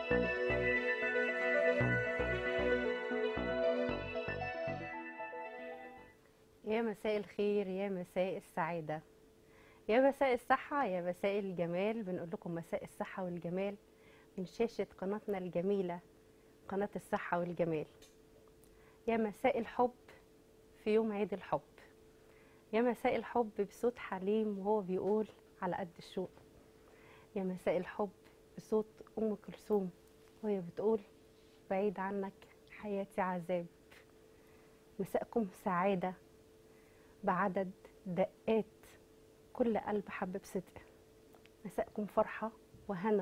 يا مساء الخير يا مساء السعادة يا مساء الصحة يا مساء الجمال بنقول لكم مساء الصحة والجمال من شاشة قناتنا الجميلة قناة الصحة والجمال يا مساء الحب في يوم عيد الحب يا مساء الحب بصوت حليم وهو بيقول على قد الشوق يا مساء الحب بصوت أم كلثوم وهي بتقول بعيد عنك حياتي عذاب مساءكم سعادة بعدد دقات كل قلب حب بصدق مساءكم فرحة وهنا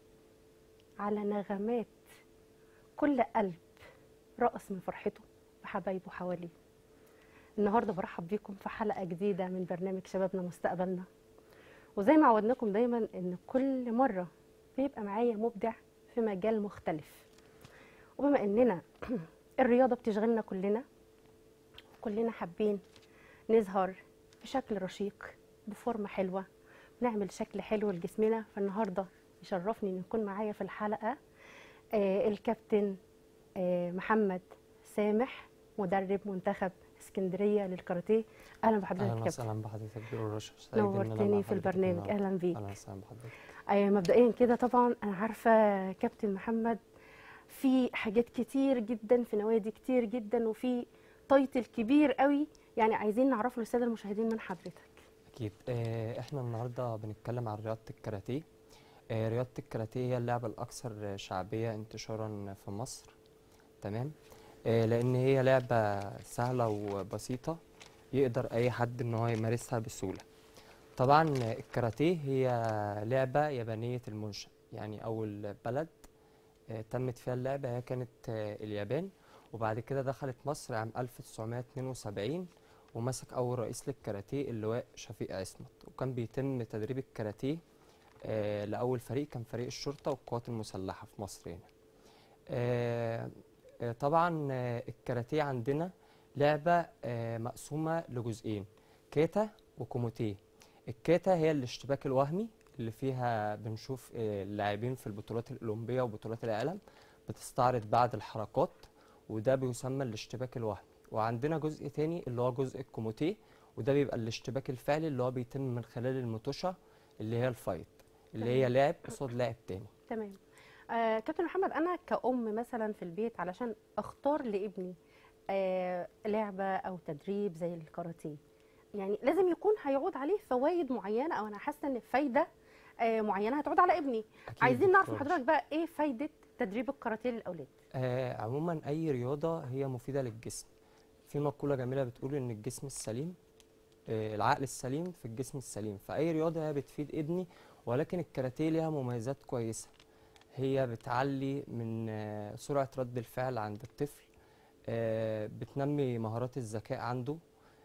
على نغمات كل قلب رقص من فرحته بحبايبه حواليه النهارده برحب بيكم في حلقة جديدة من برنامج شبابنا مستقبلنا وزي ما عودناكم دايما ان كل مرة بيبقى معايا مبدع في مجال مختلف وبما اننا الرياضة بتشغلنا كلنا كلنا حابين نظهر بشكل رشيق بفورمة حلوة نعمل شكل حلو لجسمنا فالنهاردة يشرفني ان يكون معايا في الحلقة آه الكابتن آه محمد سامح مدرب منتخب اسكندرية للكاراتيه اهلا بحضرتك اهلا كابتن وسهلا بحضرتك دكتور رشا سعيد إن أنا مع نورتني في حضرتك البرنامج النهاردة. اهلا بيك اهلا وسهلا بحضرتك آه مبدئيا كده طبعا انا عارفة كابتن محمد في حاجات كتير جدا في نوادي كتير جدا وفي تايتل كبير قوي يعني عايزين نعرفه للساده المشاهدين من حضرتك اكيد آه، احنا النهارده بنتكلم عن رياضه الكاراتيه آه، رياضه الكاراتيه هي اللعبه الاكثر شعبيه انتشارا في مصر تمام آه، لان هي لعبه سهله وبسيطه يقدر اي حد ان هو يمارسها بسهوله طبعا الكاراتيه هي لعبه يابانيه المنشا يعني اول بلد آه، تمت فيها اللعبه هي كانت آه، اليابان وبعد كده دخلت مصر عام 1972 ومسك أول رئيس للكاراتيه اللواء شفيق عصمت وكان بيتم تدريب الكاراتيه آه لأول فريق كان فريق الشرطة والقوات المسلحة في مصر هنا آه آه طبعا آه الكاراتيه عندنا لعبة آه مقسومة لجزئين كاتا وكوموتيه الكاتا هي الاشتباك الوهمي اللي فيها بنشوف آه اللاعبين في البطولات الأولمبية وبطولات العالم بتستعرض بعض الحركات وده بيسمى الاشتباك الوهمي وعندنا جزء تاني اللي هو جزء الكوموتيه وده بيبقى الاشتباك الفعلي اللي هو بيتم من خلال المطوشة اللي هي الفايت اللي هي لاعب قصاد لاعب تاني تمام آه كابتن محمد انا كأم مثلا في البيت علشان اختار لابني آه لعبه او تدريب زي الكاراتيه يعني لازم يكون هيعود عليه فوائد معينه او انا حاسه ان فايده آه معينه هتعود على ابني أكيد عايزين نعرف من دكتور. حضرتك بقى ايه فايده تدريب الكاراتيه للاولاد آه عموما أي رياضة هي مفيدة للجسم في مقولة جميلة بتقول إن الجسم السليم آه العقل السليم في الجسم السليم فأي رياضة هي بتفيد ابني ولكن الكاراتيه ليها مميزات كويسة هي بتعلي من آه سرعة رد الفعل عند الطفل آه بتنمي مهارات الذكاء عنده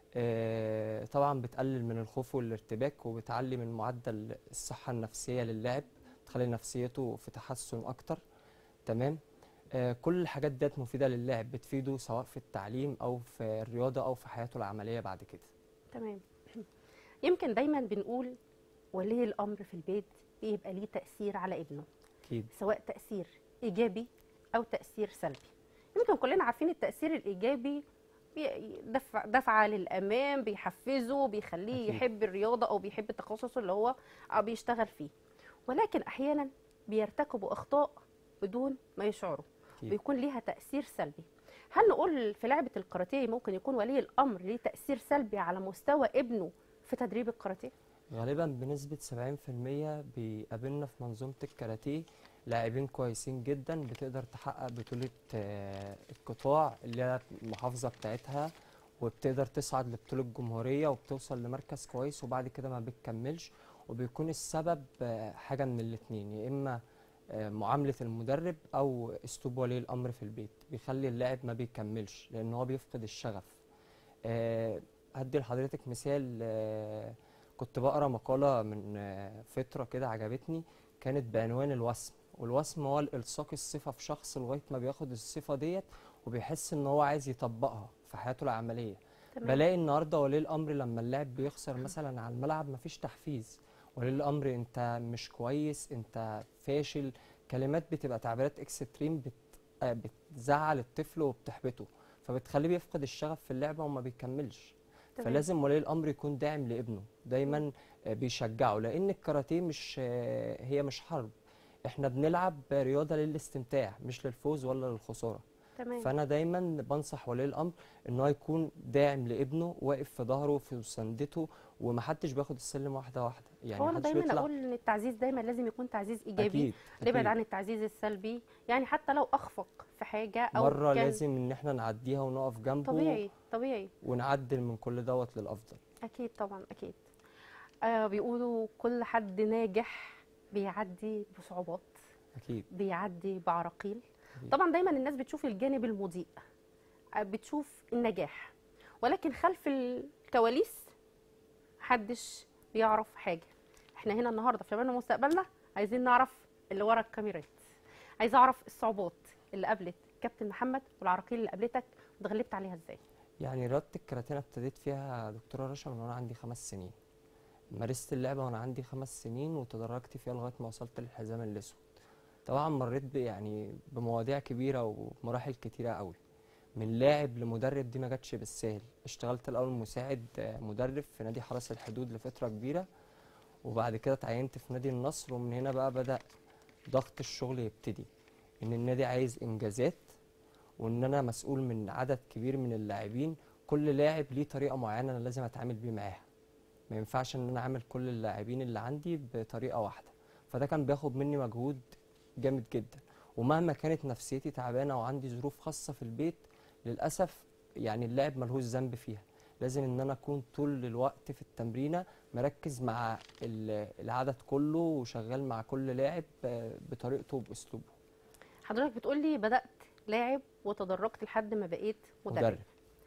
آه طبعا بتقلل من الخوف والارتباك وبتعلي من معدل الصحة النفسية للاعب تخلي نفسيته في تحسن أكتر تمام آه، كل الحاجات ديت مفيدة للاعب بتفيده سواء في التعليم أو في الرياضة أو في حياته العملية بعد كده تمام يمكن دايما بنقول ولي الامر في البيت بيبقى ليه تاثير على ابنه أكيد سواء تأثير إيجابي أو تأثير سلبي يمكن كلنا عارفين التأثير الإيجابي بي- دفع دفعة للأمام بيحفزه بيخليه أكيد. يحب الرياضة أو بيحب التخصص اللي هو بيشتغل فيه ولكن أحيانا بيرتكبوا أخطاء بدون ما يشعروا أكيد. بيكون ليها تأثير سلبي هل نقول في لعبة الكاراتيه ممكن يكون ولي الأمر ليه تأثير سلبي على مستوى ابنه في تدريب الكاراتيه؟ غالبا بنسبة 70% بيقابلنا في منظومة الكاراتيه لاعبين كويسين جدا بتقدر تحقق بطولة آه، القطاع اللي هي المحافظة بتاعتها وبتقدر تصعد لبطولة الجمهورية وبتوصل لمركز كويس وبعد كده ما بتكملش وبيكون السبب آه، حاجة من الاتنين يا إما آه، معاملة المدرب أو أسلوب ولي الأمر في البيت بيخلي اللاعب ما بيكملش لأن هو بيفقد الشغف آه، هدي لحضرتك مثال آه، كنت بقرا مقالة من آه، فترة كده عجبتني كانت بعنوان الوسم والوسم هو الإلصاق الصفة في شخص لغاية ما بياخد الصفة ديت وبيحس إن هو عايز يطبقها في حياته العملية تمام. بلاقي النهارده ولي الامر لما اللاعب بيخسر مثلا على الملعب مفيش تحفيز ولي الامر انت مش كويس انت فاشل كلمات بتبقى تعبيرات اكستريم بت... آه، بتزعل الطفل وبتحبطه فبتخليه بيفقد الشغف في اللعبه وما بيكملش تمام. فلازم ولي الامر يكون داعم لابنه دايما آه، بيشجعه لان الكاراتيه مش آه، هي مش حرب احنا بنلعب رياضه للاستمتاع مش للفوز ولا للخساره تمام فانا دايما بنصح ولي الامر ان هو يكون داعم لابنه واقف في ظهره في مساندته ومحدش بياخد السلم واحده واحده يعني هو انا محدش دايما بيطلع اقول ان التعزيز دايما لازم يكون تعزيز ايجابي اكيد نبعد أكيد. عن التعزيز السلبي يعني حتى لو اخفق في حاجه او مره كان لازم ان احنا نعديها ونقف جنبه طبيعي طبيعي ونعدل من كل دوت للافضل اكيد طبعا اكيد آه بيقولوا كل حد ناجح بيعدي بصعوبات اكيد بيعدي بعراقيل أكيد. طبعا دايما الناس بتشوف الجانب المضيء آه، بتشوف النجاح ولكن خلف الكواليس محدش بيعرف حاجه احنا هنا النهارده في شبابنا ومستقبلنا عايزين نعرف اللي ورا الكاميرات عايز اعرف الصعوبات اللي قابلت كابتن محمد والعراقيل اللي قابلتك واتغلبت عليها ازاي يعني رياضه الكاراتيه انا ابتديت فيها دكتوره رشا من وانا عندي خمس سنين مارست اللعبه وانا عندي خمس سنين وتدرجت فيها لغايه ما وصلت للحزام الاسود طبعا مريت ب- يعني بمواضيع كبيره ومراحل كتيره قوي من لاعب لمدرب دي ما جاتش بالسهل اشتغلت الاول مساعد آه، مدرب في نادي حرس الحدود لفتره كبيره وبعد كده اتعينت في نادي النصر ومن هنا بقى بدأ ضغط الشغل يبتدي ان النادي عايز انجازات وان انا مسؤول من عدد كبير من اللاعبين كل لاعب ليه طريقه معينه انا لازم اتعامل بيه معاها ما ينفعش ان انا اعمل كل اللاعبين اللي عندي بطريقه واحده فده كان بياخد مني مجهود جامد جدا ومهما كانت نفسيتي تعبانه وعندي ظروف خاصه في البيت للاسف يعني اللاعب ملهوش ذنب فيها لازم ان انا اكون طول الوقت في التمرينه مركز مع ال- العدد كله وشغال مع كل لاعب آه، بطريقته وباسلوبه حضرتك بتقول لي بدات لاعب وتدرجت لحد ما بقيت مدرب. مدرب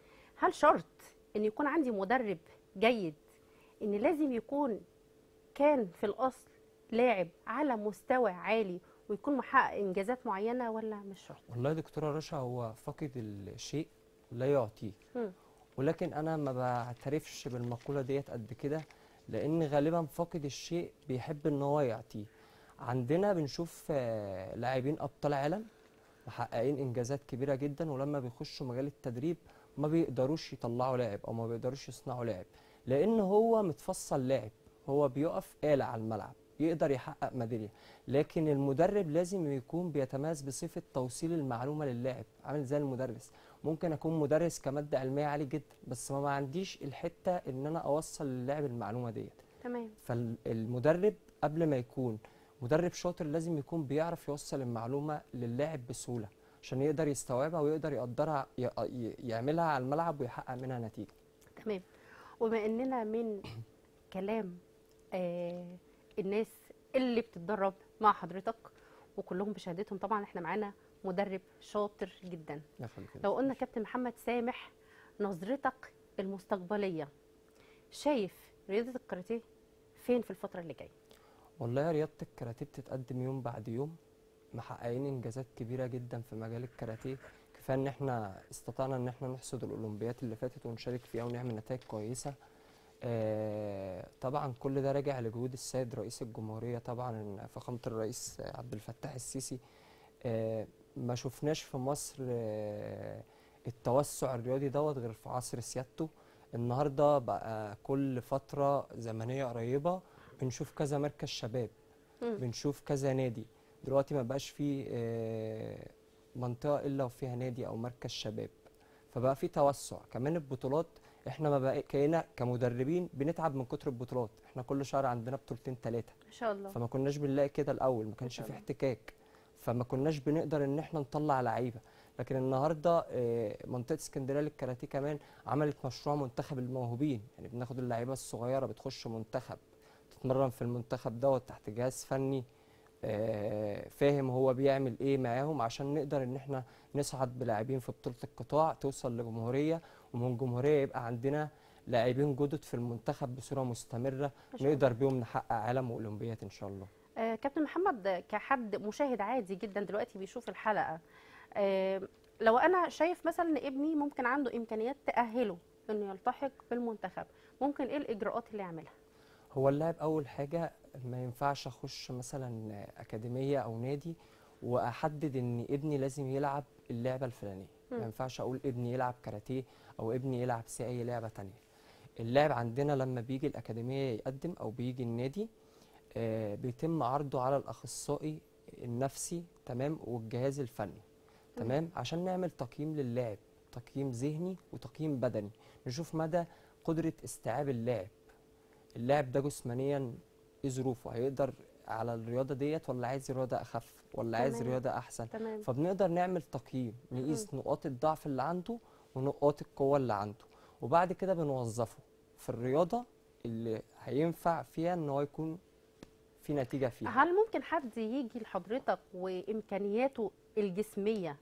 هل شرط ان يكون عندي مدرب جيد ان لازم يكون كان في الاصل لاعب على مستوى عالي ويكون محقق انجازات معينه ولا مش شرط والله يا دكتوره رشا هو فاقد الشيء لا يعطيه مم. ولكن انا ما بعترفش بالمقوله ديت قد كده لان غالبا فاقد الشيء بيحب ان هو يعطيه عندنا بنشوف آه، لاعبين ابطال عالم محققين انجازات كبيره جدا ولما بيخشوا مجال التدريب ما بيقدروش يطلعوا لاعب او ما بيقدروش يصنعوا لاعب لان هو متفصل لاعب هو بيقف آلة على الملعب يقدر يحقق ميداليه لكن المدرب لازم يكون بيتميز بصفه توصيل المعلومه للاعب عامل زي المدرس ممكن اكون مدرس كماده علميه عالي جدا بس ما عنديش الحته ان انا اوصل للاعب المعلومه ديت تمام فالمدرب قبل ما يكون مدرب شاطر لازم يكون بيعرف يوصل المعلومه للاعب بسهوله عشان يقدر يستوعبها ويقدر يقدرها ي- ي- يعملها على الملعب ويحقق منها نتيجه تمام وبما اننا من كلام آه الناس اللي بتتدرب مع حضرتك وكلهم بشهادتهم طبعا احنا معانا مدرب شاطر جدا يا خليل. لو قلنا كابتن محمد سامح نظرتك المستقبليه شايف رياضه الكاراتيه فين في الفتره اللي جايه والله يا رياضه الكاراتيه بتتقدم يوم بعد يوم محققين انجازات كبيره جدا في مجال الكاراتيه كفايه ان احنا استطعنا ان احنا نحصد الاولمبيات اللي فاتت ونشارك فيها ونعمل نتائج كويسه آه، طبعا كل ده راجع لجهود السيد رئيس الجمهوريه طبعا فخامه الرئيس عبد الفتاح السيسي آه، ما شفناش في مصر آه، التوسع الرياضي دوت غير في عصر سيادته النهارده بقى كل فتره زمنيه قريبه بنشوف كذا مركز شباب مم. بنشوف كذا نادي دلوقتي ما بقاش في آه، منطقه الا وفيها نادي او مركز شباب فبقى في توسع كمان البطولات احنا ما بقى كينا كمدربين بنتعب من كتر البطولات احنا كل شهر عندنا بطولتين ثلاثه ما شاء الله فما كناش بنلاقي كده الاول ما كانش شاء في الله. احتكاك فما كناش بنقدر ان احنا نطلع لعيبه لكن النهارده آه، منطقه اسكندريه للكاراتيه كمان عملت مشروع منتخب الموهوبين يعني بناخد اللعيبه الصغيره بتخش منتخب تتمرن في المنتخب دوت تحت جهاز فني آه، فاهم هو بيعمل ايه معاهم عشان نقدر ان احنا نصعد بلاعبين في بطوله القطاع توصل لجمهوريه ومن جمهوريه يبقى عندنا لاعبين جدد في المنتخب بصوره مستمره ما شاء الله. نقدر بيهم نحقق عالم واولمبيات ان شاء الله آه كابتن محمد كحد مشاهد عادي جدا دلوقتي بيشوف الحلقه آه لو انا شايف مثلا ان ابني ممكن عنده امكانيات تاهله انه يلتحق بالمنتخب ممكن ايه الاجراءات اللي يعملها هو اللاعب اول حاجه ما ينفعش اخش مثلا اكاديميه او نادي واحدد ان ابني لازم يلعب اللعبه الفلانيه ما مم. ينفعش اقول ابني يلعب كاراتيه او ابني يلعب سي اي لعبه تانية اللاعب عندنا لما بيجي الاكاديميه يقدم او بيجي النادي آه، بيتم عرضه على الاخصائي النفسي تمام والجهاز الفني تمام عشان نعمل تقييم للاعب تقييم ذهني وتقييم بدني نشوف مدى قدره استيعاب اللاعب اللاعب ده جسمانيا ايه ظروفه هيقدر على الرياضه ديت ولا عايز رياضه اخف ولا عايز تمام. رياضه احسن تمام فبنقدر نعمل تقييم نقيس نقاط الضعف اللي عنده ونقاط القوة اللي عنده وبعد كده بنوظفه في الرياضة اللي هينفع فيها ان هو يكون في نتيجة فيها هل ممكن حد يجي لحضرتك وامكانياته الجسميه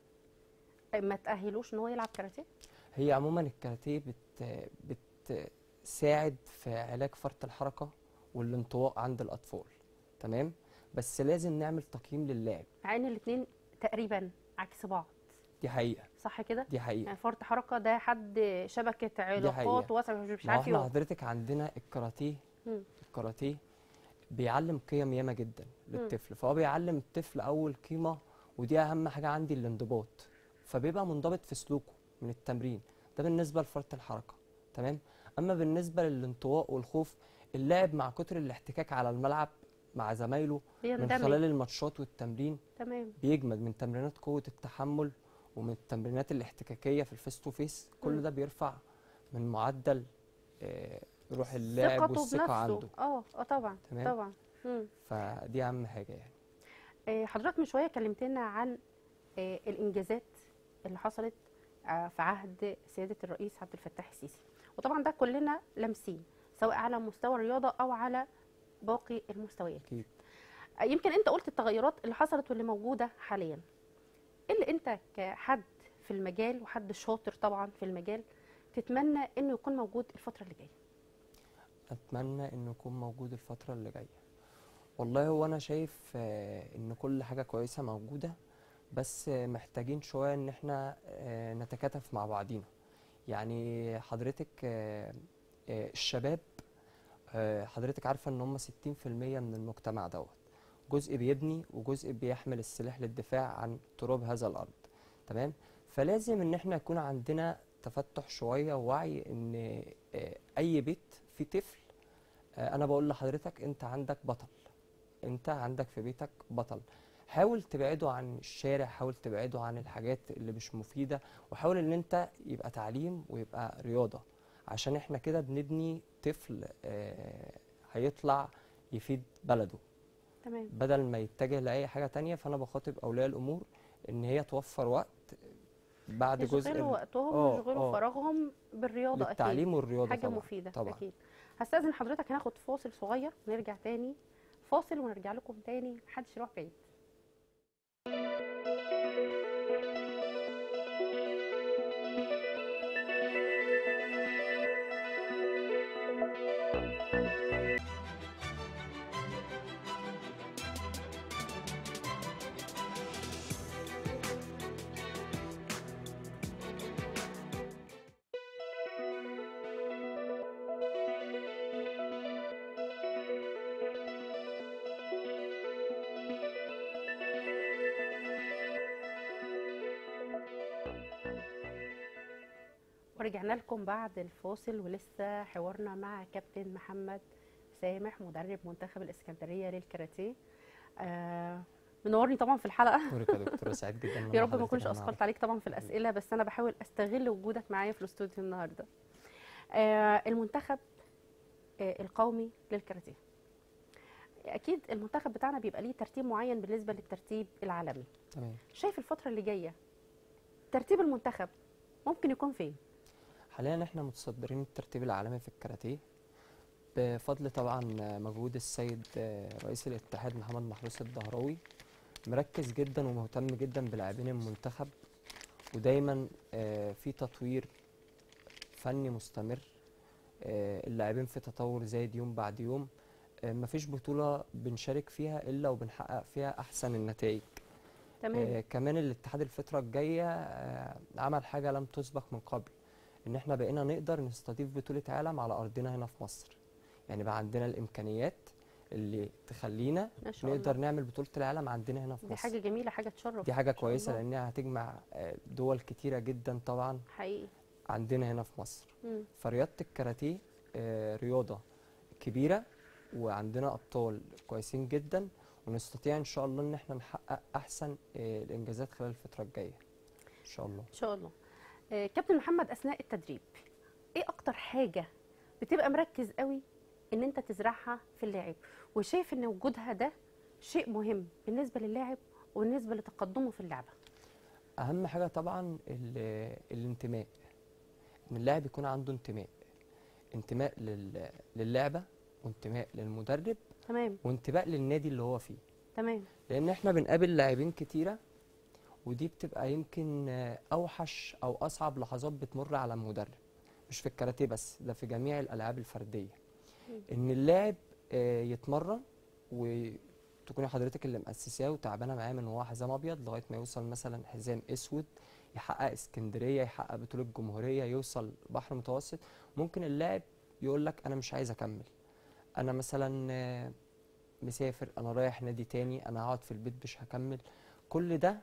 ما تاهلوش ان هو يلعب كاراتيه هي عموما الكاراتيه بت بتساعد في علاج فرط الحركة والانطواء عند الأطفال تمام بس لازم نعمل تقييم للاعب مع ان الاثنين تقريبا عكس بعض دي حقيقة صح كده دي حقيقة يعني فرط حركه ده حد شبكه علاقات حقيقة. واسع مش ما هو عارف احنا يقف حضرتك عندنا الكاراتيه مم. الكاراتيه بيعلم قيم ياما جدا للطفل فهو بيعلم الطفل اول قيمه ودي اهم حاجه عندي الانضباط فبيبقى منضبط في سلوكه من التمرين ده بالنسبه لفرط الحركه تمام اما بالنسبه للانطواء والخوف اللاعب مع كتر الاحتكاك على الملعب مع زمايله من بيندمج خلال الماتشات والتمرين تمام بيجمد من تمرينات قوه التحمل ومن التمرينات الاحتكاكيه في الفيس تو فيس كل مم. ده بيرفع من معدل آه، روح اللاعب ثقته والثقه بنفسه عنده اه اه طبعا تمام. طبعا مم. فدي اهم حاجه يعني آه، حضرتك من شويه كلمتنا عن آه، الانجازات اللي حصلت آه، في عهد سياده الرئيس عبد الفتاح السيسي وطبعا ده كلنا لامسين سواء على مستوى الرياضه او على باقي المستويات اكيد آه، يمكن انت قلت التغيرات اللي حصلت واللي موجوده حاليا إيه اللي انت كحد في المجال وحد شاطر طبعا في المجال تتمنى انه يكون موجود الفتره اللي جايه اتمنى انه يكون موجود الفتره اللي جايه والله هو انا شايف آه، ان كل حاجه كويسه موجوده بس آه، محتاجين شويه ان احنا آه، نتكاتف مع بعضينا يعني حضرتك آه، آه، الشباب آه، حضرتك عارفه ان هم 60% من المجتمع دوت جزء بيبني وجزء بيحمل السلاح للدفاع عن تراب هذا الارض تمام فلازم ان احنا يكون عندنا تفتح شويه ووعي ان آه، اي بيت فيه طفل آه، انا بقول لحضرتك انت عندك بطل انت عندك في بيتك بطل حاول تبعده عن الشارع حاول تبعده عن الحاجات اللي مش مفيدة وحاول ان انت يبقى تعليم ويبقى رياضة عشان احنا كده بنبني طفل آه، هيطلع يفيد بلده تمام بدل ما يتجه لأي حاجة تانية فأنا بخاطب أولياء الأمور إن هي توفر وقت بعد جزء يشغلوا ال- وقتهم آه، ويشغلوا آه. فراغهم بالرياضه اكيد للتعليم والرياضة حاجه طبعا مفيده طبعا اكيد هستاذن حضرتك هناخد فاصل صغير ونرجع تاني فاصل ونرجع لكم تاني محدش يروح بعيد ورجعنا لكم بعد الفاصل ولسه حوارنا مع كابتن محمد سامح مدرب منتخب الاسكندريه للكاراتيه آه منورني طبعا في الحلقه نورك يا دكتورة سعيد جدا إن يا أنا رب ما حضرتك اكونش النهاردة. اثقلت عليك طبعا في الاسئله بس انا بحاول استغل وجودك معايا في الاستوديو النهارده آه المنتخب آه القومي للكاراتيه اكيد المنتخب بتاعنا بيبقى ليه ترتيب معين بالنسبه للترتيب العالمي تمام شايف الفتره اللي جايه ترتيب المنتخب ممكن يكون فين حاليا احنا متصدرين الترتيب العالمي في الكاراتيه بفضل طبعا مجهود السيد رئيس الاتحاد محمد محروس الدهراوي مركز جدا ومهتم جدا بلاعبين المنتخب ودايما آه، في تطوير فني مستمر آه، اللاعبين في تطور زايد يوم بعد يوم آه، مفيش بطولة بنشارك فيها إلا وبنحقق فيها أحسن النتائج تمام آه كمان الاتحاد الفترة الجاية آه عمل حاجة لم تسبق من قبل إن إحنا بقينا نقدر نستضيف بطولة عالم على أرضنا هنا في مصر يعني بقى عندنا الامكانيات اللي تخلينا ما شاء نقدر الله نعمل بطوله العالم عندنا هنا في دي مصر حاجه جميله حاجه تشرف دي حاجه ما شاء كويسه الله. لانها هتجمع آه، دول كتيره جدا طبعا حقيقي عندنا هنا في مصر مم. فرياضه الكاراتيه آه، رياضه كبيره وعندنا ابطال كويسين جدا ونستطيع ان شاء الله ان احنا نحقق احسن آه، الانجازات خلال الفتره الجايه ان شاء الله ان شاء الله آه، كابتن محمد اثناء التدريب ايه اكتر حاجه بتبقى مركز قوي ان انت تزرعها في اللاعب وشايف ان وجودها ده شيء مهم بالنسبه للاعب وبالنسبه لتقدمه في اللعبه اهم حاجه طبعا ال- الانتماء ان اللاعب يكون عنده انتماء انتماء لل- للعبه وانتماء للمدرب تمام وانتماء للنادي اللي هو فيه تمام لان احنا بنقابل لاعبين كتيره ودي بتبقى يمكن آه، اوحش او اصعب لحظات بتمر على المدرب مش في الكاراتيه بس ده في جميع الالعاب الفرديه مم. ان اللاعب آه، يتمرن وتكوني حضرتك اللي مؤسساه وتعبانه معاه من وهو حزام ابيض لغايه ما يوصل مثلا حزام اسود يحقق اسكندريه يحقق بطوله جمهوريه يوصل بحر متوسط ممكن اللاعب يقول لك انا مش عايز اكمل انا مثلا آه، مسافر انا رايح نادي تاني انا هقعد في البيت مش هكمل كل ده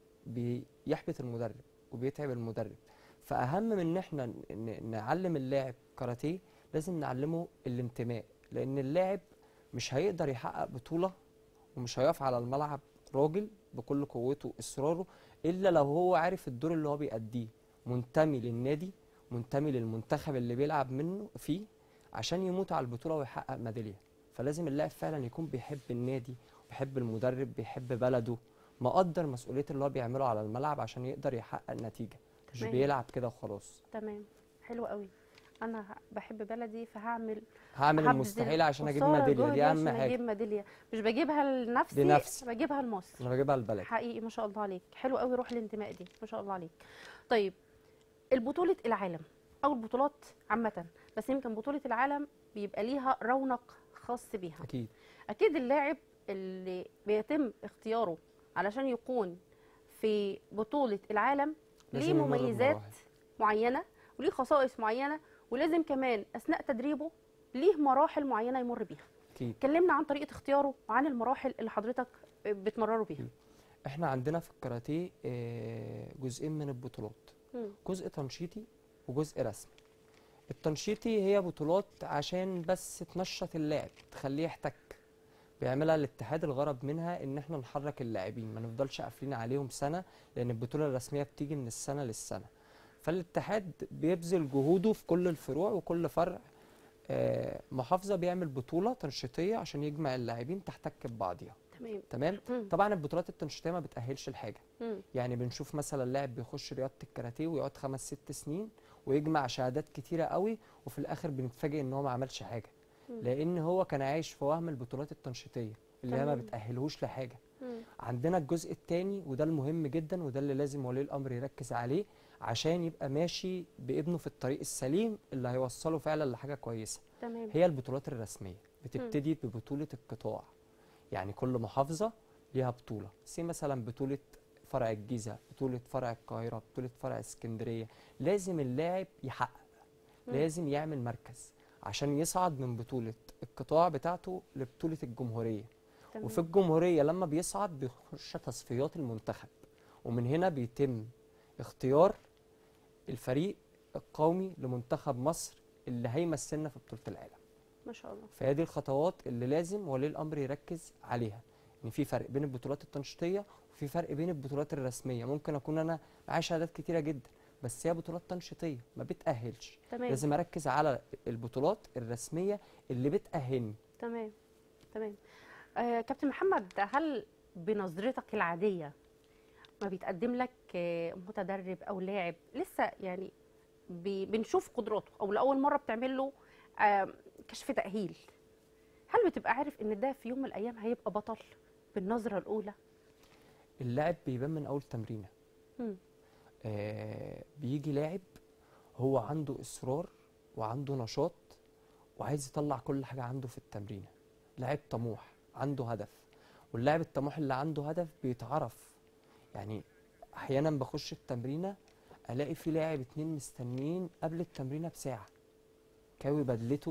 بيحبط المدرب وبيتعب المدرب فاهم من ان احنا ن- نعلم اللاعب كاراتيه لازم نعلمه الانتماء لان اللاعب مش هيقدر يحقق بطولة ومش هيقف على الملعب راجل بكل قوته واصراره الا لو هو عارف الدور اللي هو بيأديه منتمي للنادي منتمي للمنتخب اللي بيلعب منه فيه عشان يموت على البطولة ويحقق ميدالية فلازم اللاعب فعلا يكون بيحب النادي بيحب المدرب بيحب بلده مقدر مسؤولية اللي هو بيعمله على الملعب عشان يقدر يحقق نتيجة مش تمام. بيلعب كده وخلاص تمام حلو قوي انا ه- بحب بلدي فهعمل هعمل هبذل المستحيل عشان اجيب قصارى ميدالية دي جهدي اهم عشان حاجة اجيب ميداليه مش بجيبها لنفسي لنفسي. بجيبها لمصر انا بجيبها البلد حقيقي ما شاء الله عليك حلو قوي روح الانتماء دي ما شاء الله عليك طيب البطولة العالم او البطولات عامة بس يمكن بطولة العالم بيبقى ليها رونق خاص بيها اكيد اكيد اللاعب اللي بيتم اختياره علشان يكون في بطولة العالم ليه لازم يمر مميزات بمراحل. معينة وليه خصائص معينة ولازم كمان اثناء تدريبه ليه مراحل معينة يمر بيها اكيد كلمنا عن طريقة اختياره وعن المراحل اللي حضرتك بتمرروا بيها احنا عندنا في الكاراتيه آه، جزئين من البطولات مم. جزء تنشيطي وجزء رسمي التنشيطي هي بطولات عشان بس تنشط اللاعب تخليه يحتك بيعملها الاتحاد الغرض منها ان احنا نحرك اللاعبين ما نفضلش قافلين عليهم سنه لان البطوله الرسميه بتيجي من السنه للسنه فالاتحاد بيبذل جهوده في كل الفروع وكل فرع آه، محافظه بيعمل بطوله تنشيطيه عشان يجمع اللاعبين تحتك ببعضيها تمام تمام مم. طبعا البطولات التنشيطيه ما بتاهلش لحاجه مم. يعني بنشوف مثلا لاعب بيخش رياضه الكاراتيه ويقعد خمس ست سنين ويجمع شهادات كتيره قوي وفي الاخر بنتفاجئ ان هو ما عملش حاجه مم. لان هو كان عايش في وهم البطولات التنشيطيه اللي هي ما تمام. بتاهلهوش لحاجه مم. عندنا الجزء الثاني وده المهم جدا وده اللي لازم ولي الامر يركز عليه عشان يبقى ماشي بابنه في الطريق السليم اللي هيوصله فعلا لحاجه كويسه تمام هي البطولات الرسميه بتبتدي ببطوله القطاع يعني كل محافظه ليها بطوله زي مثلا بطوله فرع الجيزه بطوله فرع القاهره بطوله فرع اسكندريه لازم اللاعب يحقق مم. لازم يعمل مركز عشان يصعد من بطوله القطاع بتاعته لبطوله الجمهوريه تمام. وفي الجمهوريه لما بيصعد بيخش تصفيات المنتخب ومن هنا بيتم اختيار الفريق القومي لمنتخب مصر اللي هيمثلنا في بطوله العالم ما شاء الله فهي دي الخطوات اللي لازم ولي الامر يركز عليها ان في فرق بين البطولات التنشيطيه وفي فرق بين البطولات الرسميه ممكن اكون انا معايا شهادات كتيره جدا بس هي بطولات تنشيطيه ما بتاهلش تمام لازم اركز على البطولات الرسميه اللي بتاهلني تمام تمام آه كابتن محمد هل بنظرتك العادية ما بيتقدم لك آه متدرب أو لاعب لسه يعني بي بنشوف قدراته أو لأول مرة بتعمل له آه كشف تأهيل هل بتبقى عارف إن ده في يوم من الأيام هيبقى بطل بالنظرة الأولى؟ اللاعب بيبان من اول تمرينه مم. آه بيجي لاعب هو عنده اصرار وعنده نشاط وعايز يطلع كل حاجه عنده في التمرينه لاعب طموح عنده هدف واللاعب الطموح اللي عنده هدف بيتعرف يعني احيانا بخش التمرينه الاقي في لاعب اتنين مستنيين قبل التمرينه بساعه كاوي بدلته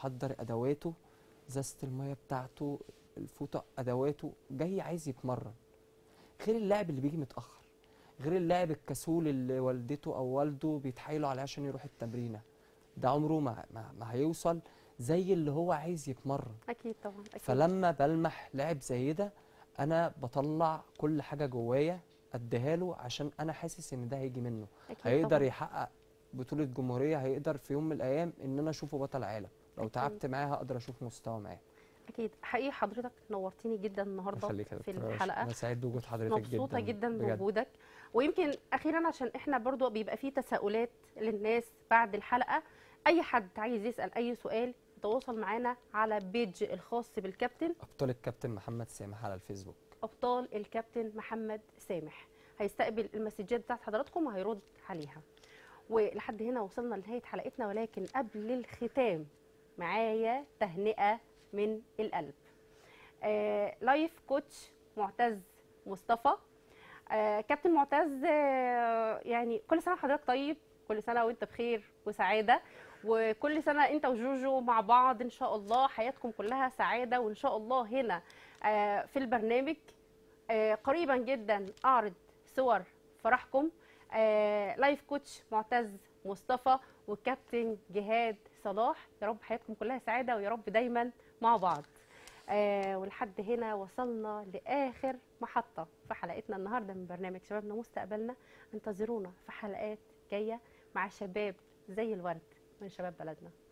محضر ادواته ازازه الميه بتاعته الفوطه ادواته جاي عايز يتمرن غير اللاعب اللي بيجي متاخر غير اللاعب الكسول اللي والدته او والده بيتحايلوا عليه عشان يروح التمرينه ده عمره ما, ما, ما هيوصل زي اللي هو عايز يتمرن اكيد طبعا اكيد فلما بلمح لاعب زي ده انا بطلع كل حاجه جوايا اديها له عشان انا حاسس ان ده هيجي منه أكيد هيقدر طبعاً. يحقق بطوله جمهوريه هيقدر في يوم من الايام ان انا اشوفه بطل عالم لو أكيد. تعبت معاه هقدر اشوف مستوى معاه اكيد حقيقي حضرتك نورتيني جدا النهارده يخليك يا في دكتورة رشا. الحلقه انا سعيد بوجود حضرتك جدا مبسوطه جدا بجد. بوجودك ويمكن اخيرا عشان احنا برضو بيبقى فيه تساؤلات للناس بعد الحلقه اي حد عايز يسال اي سؤال يتواصل معانا على بيج الخاص بالكابتن ابطال الكابتن محمد سامح على الفيسبوك ابطال الكابتن محمد سامح هيستقبل المسجات بتاعت حضراتكم وهيرد عليها ولحد هنا وصلنا لنهايه حلقتنا ولكن قبل الختام معايا تهنئه من القلب آه لايف كوتش معتز مصطفى آه كابتن معتز آه يعني كل سنه وحضرتك طيب كل سنه وانت بخير وسعاده وكل سنه انت وجوجو مع بعض ان شاء الله حياتكم كلها سعاده وان شاء الله هنا آه في البرنامج آه قريبا جدا اعرض صور فرحكم آه لايف كوتش معتز مصطفى وكابتن جهاد صلاح يا رب حياتكم كلها سعاده ويا رب دايما مع بعض آه ولحد هنا وصلنا لاخر محطه في حلقتنا النهارده من برنامج شبابنا مستقبلنا انتظرونا في حلقات جايه مع شباب زي الورد من شباب بلدنا